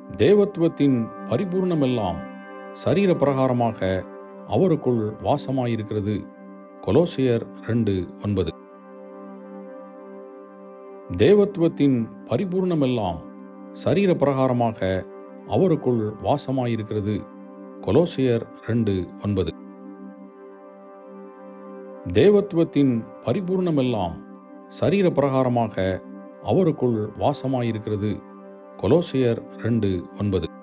தேவத்துவத்தின் பரிபூர்ணமெல்லாம் சரீர பிரகாரமாக அவருக்குள் வாசமாயிருக்கிறது கொலோசியர் ரெண்டு ஒன்பது தேவத்துவத்தின் பரிபூர்ணமெல்லாம் சரீர பிரகாரமாக அவருக்குள் வாசமாயிருக்கிறது கொலோசியர் ரெண்டு ஒன்பது தேவத்துவத்தின் பரிபூர்ணமெல்லாம் சரீர பிரகாரமாக அவருக்குள் வாசமாயிருக்கிறது கொலோசியர் ரெண்டு ஒன்பது